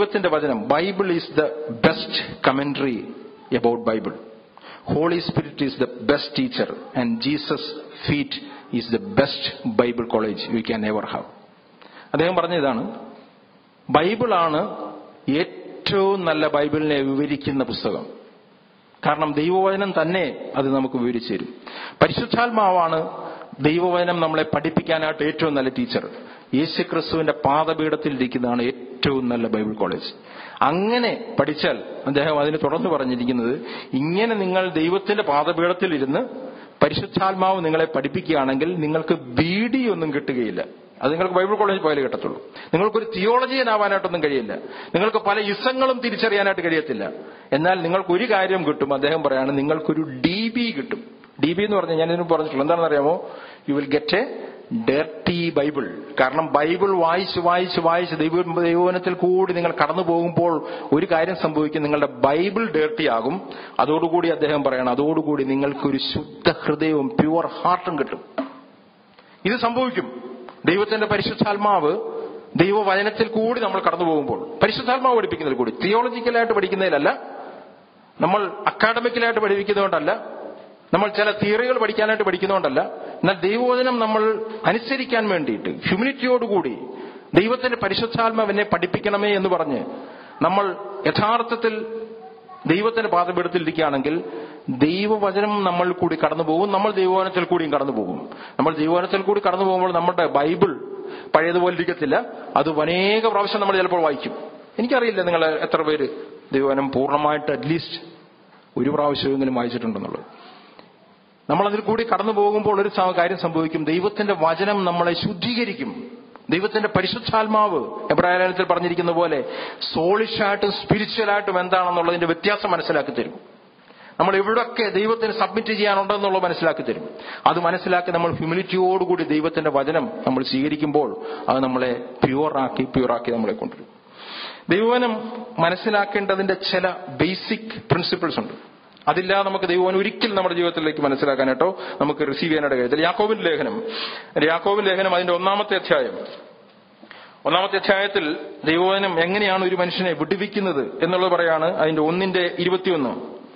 ദൈവത്തിന്റെ വചനം Bible is the best commentary about Bible Holy Spirit is the best teacher and Jesus feet is the best Bible college we can ever have അദ്ദേഹം പറഞ്ഞ ഇതാണ് ബൈബിളാണ് ഏറ്റവും നല്ല ബൈബിളിനെ വിവരിക്കുന്ന പുസ്തകം കാരണം ദൈവവചനം തന്നെ അത് നമുക്ക് വിവരിച്ചു തരും പരിശുദ്ധാത്മാവാണ് ദൈവവചനം നമ്മളെ പഠിപ്പിക്കാനായിട്ട് ഏറ്റവും നല്ല ടീച്ചർ യേശു ക്രിസ്തുവിന്റെ പാദപീഠത്തിൽ ഇരിക്കുന്നതാണ് ഏറ്റവും നല്ല ബൈബിൾ കോളേജ് അങ്ങനെ പഠിച്ചാൽ അദ്ദേഹം അതിന് തുടർന്ന് പറഞ്ഞിരിക്കുന്നത് ഇങ്ങനെ നിങ്ങൾ ദൈവത്തിന്റെ പാദപീഠത്തിൽ ഇരുന്ന് പരിശുദ്ധാത്മാവ് നിങ്ങളെ പഠിപ്പിക്കുകയാണെങ്കിൽ നിങ്ങൾക്ക് ബീഡിയൊന്നും കിട്ടുകയില്ല അത് നിങ്ങൾക്ക് ബൈബിൾ കോളേജിൽ പോയാലേ കിട്ടത്തുള്ളൂ നിങ്ങൾക്കൊരു തിയോളജിയനാവാനായിട്ടൊന്നും കഴിയില്ല നിങ്ങൾക്ക് പല യുസങ്ങളും തിരിച്ചറിയാനായിട്ട് കഴിയത്തില്ല എന്നാൽ നിങ്ങൾക്ക് ഒരു കാര്യം കിട്ടും അദ്ദേഹം പറയാണ് നിങ്ങൾക്കൊരു ഡി ബി കിട്ടും ഡി ബി എന്ന് പറഞ്ഞാൽ ഞാൻ ഇതിന് പറഞ്ഞിട്ടുള്ളൂ എന്താണെന്ന് അറിയാമോ you will get a dirty Bible കാരണം ബൈബിൾ വായിച്ച് വായിച്ച് വായിച്ച് ദൈവ ദൈവവനത്തിൽ കൂടി നിങ്ങൾ കടന്നു പോകുമ്പോൾ ഒരു കാര്യം സംഭവിക്കും നിങ്ങളുടെ ബൈബിൾ ഡേർട്ടി ആകും അതോടുകൂടി അദ്ദേഹം പറയണം അതോടുകൂടി നിങ്ങൾക്കൊരു ശുദ്ധ ഹൃദയവും പ്യുവർ ഹാർട്ടും കിട്ടും ഇത് സംഭവിക്കും ദൈവത്തിന്റെ പരിശുദ്ധാത്മാവ് ദൈവവചനത്തിൽ കൂടി നമ്മൾ കടന്നു പോകുമ്പോൾ പരിശുദ്ധാത്മാവ് പഠിപ്പിക്കുന്നതിൽ കൂടി തിയോളജിക്കലായിട്ട് പഠിക്കുന്നതിലല്ല നമ്മൾ അക്കാഡമിക്കലായിട്ട് പഠിപ്പിക്കുന്നതുകൊണ്ടല്ല നമ്മൾ ചില തിയറികൾ പഠിക്കാനായിട്ട് പഠിക്കുന്നതുകൊണ്ടല്ല എന്നാൽ ദൈവവചനം നമ്മൾ അനുസരിക്കാൻ വേണ്ടിയിട്ട് ഹ്യൂമിനിറ്റിയോടുകൂടി ദൈവത്തിന്റെ പരിശുദ്ധാത്മാവ് എന്നെ പഠിപ്പിക്കണമേ എന്ന് പറഞ്ഞ് നമ്മൾ യഥാർത്ഥത്തിൽ ദൈവത്തിന്റെ പാതപീഠത്തിൽ ഇരിക്കുകയാണെങ്കിൽ ദൈവവചനം നമ്മൾ കൂടി കടന്നു പോകും നമ്മൾ ദൈവവചനത്തിൽ കൂടിയും കടന്നു പോകും നമ്മൾ ദൈവവചനത്തിൽ കൂടി കടന്നു പോകുമ്പോൾ നമ്മുടെ ബൈബിൾ പഴയതുപോലെ ഇരിക്കത്തില്ല അത് അനേക പ്രാവശ്യം നമ്മൾ ചിലപ്പോൾ വായിക്കും എനിക്കറിയില്ല നിങ്ങൾ എത്ര പേര് ദൈവവചനം പൂർണ്ണമായിട്ട് അറ്റ്ലീസ്റ്റ് ഒരു പ്രാവശ്യമെങ്കിലും വായിച്ചിട്ടുണ്ടെന്നുള്ളത് നമ്മൾ അതിൽ കൂടി കടന്നു പോകുമ്പോൾ ഒരു സ- കാര്യം സംഭവിക്കും ദൈവത്തിന്റെ വചനം നമ്മളെ ശുദ്ധീകരിക്കും ദൈവത്തിന്റെ പരിശുദ്ധാത്മാവ് എബ്രാഹിലത്തിൽ പറഞ്ഞിരിക്കുന്ന പോലെ സോളിഷായിട്ടും സ്പിരിച്വലായിട്ടും എന്താണെന്നുള്ളതിന്റെ വ്യത്യാസം മനസ്സിലാക്കി തരും നമ്മൾ എവിടൊക്കെ ദൈവത്തിന് സബ്മിറ്റ് ചെയ്യാനുണ്ടെന്നുള്ളത് മനസ്സിലാക്കി തരും അത് മനസ്സിലാക്കി നമ്മൾ ഹ്യൂമിനിറ്റിയോടുകൂടി ദൈവത്തിന്റെ വചനം നമ്മൾ സ്വീകരിക്കുമ്പോൾ അത് നമ്മളെ പ്യുവറാക്കി പ്യുവറാക്കി നമ്മളെ കൊണ്ടുവരും ദൈവവനം മനസ്സിലാക്കേണ്ടതിന്റെ ചില ബേസിക് പ്രിൻസിപ്പിൾസ് ഉണ്ട് അതില്ലാതെ നമുക്ക് ദൈവവനം ഒരിക്കലും നമ്മുടെ ജീവിതത്തിലേക്ക് മനസ്സിലാക്കാനായിട്ടോ നമുക്ക് റിസീവ് ചെയ്യാനായിട്ട് കഴിയത്തില്ല യാക്കോബിന്റെ ലേഖനം യാക്കോബിന്റെ ലേഖനം അതിന്റെ ഒന്നാമത്തെ അധ്യായം ഒന്നാമത്തെ അധ്യായത്തിൽ ദൈവവചനം എങ്ങനെയാണ് ഒരു മനുഷ്യനെ വിടുവിക്കുന്നത് എന്നുള്ളത് പറയാണ് അതിന്റെ ഒന്നിന്റെ ഇരുപത്തിയൊന്ന്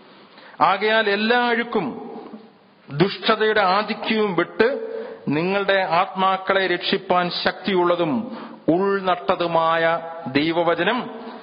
ആകയാൽ എല്ലാ അഴുക്കും ദുഷ്ടതയുടെ ആധിക്യവും വിട്ട് നിങ്ങളുടെ ആത്മാക്കളെ രക്ഷിപ്പാൻ ശക്തിയുള്ളതും ഉൾനട്ടതുമായ ദൈവവചനം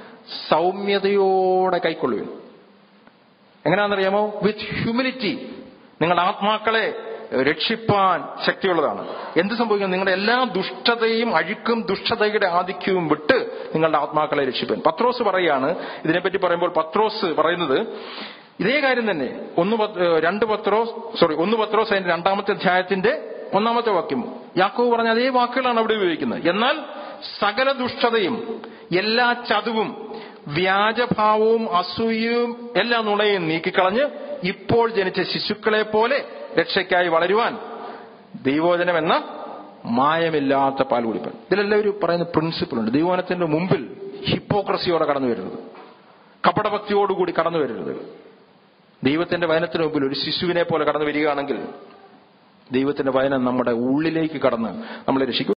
സൗമ്യതയോടെ കൈക്കൊള്ളുവിൻ എങ്ങനെയാണെന്നറിയാമോ വിത്ത് ഹ്യൂമിലിറ്റി നിങ്ങളുടെ ആത്മാക്കളെ രക്ഷിപ്പാൻ ശക്തിയുള്ളതാണ് എന്ത് സംഭവിക്കും നിങ്ങളുടെ എല്ലാ ദുഷ്ടതയും അഴുക്കും ദുഷ്ടതയുടെ ആധിക്യവും വിട്ട് നിങ്ങളുടെ ആത്മാക്കളെ രക്ഷിപ്പാൻ പത്രോസ് പറയാണ് ഇതിനെപ്പറ്റി പറയുമ്പോൾ പത്രോസ് പറയുന്നത് ഇതേ കാര്യം തന്നെ ഒന്ന് പത്ത്- ഏഹ് രണ്ട് പത്രോസ് സോറി ഒന്ന് പത്രോസ് അതിന്റെ രണ്ടാമത്തെ അധ്യായത്തിന്റെ ഒന്നാമത്തെ വാക്യം യാക്കോവ് പറഞ്ഞ അതേ വാക്കുകളാണ് അവിടെ ഉപയോഗിക്കുന്നത് എന്നാൽ സകല ദുഷ്ടതയും എല്ലാ ചതുവും വ്യാജഭാവവും അസൂയയും എല്ലാ നുണയും നീക്കിക്കളഞ്ഞ് ഇപ്പോൾ ജനിച്ച ശിശുക്കളെ പോലെ രക്ഷയ്ക്കായി വളരുവാൻ ദൈവോചനം എന്ന മായമില്ലാത്ത പാൽ കുടിപ്പൻ ഇതിലെല്ലാം ഒരു പറയുന്ന പ്രിൻസിപ്പിൾ ഉണ്ട് ദൈവോചനത്തിന്റെ മുമ്പിൽ ഹിപ്പോക്രസിയോടെ കടന്നു വരരുത് കപടഭക്തിയോടുകൂടി കടന്നു വരരുത് ദൈവത്തിന്റെ വചനത്തിന് മുമ്പിൽ ഒരു ശിശുവിനെ പോലെ കടന്നു വരികയാണെങ്കിൽ ദൈവത്തിന്റെ വചനം നമ്മുടെ ഉള്ളിലേക്ക് കടന്ന് നമ്മളെ രക്ഷിക്കും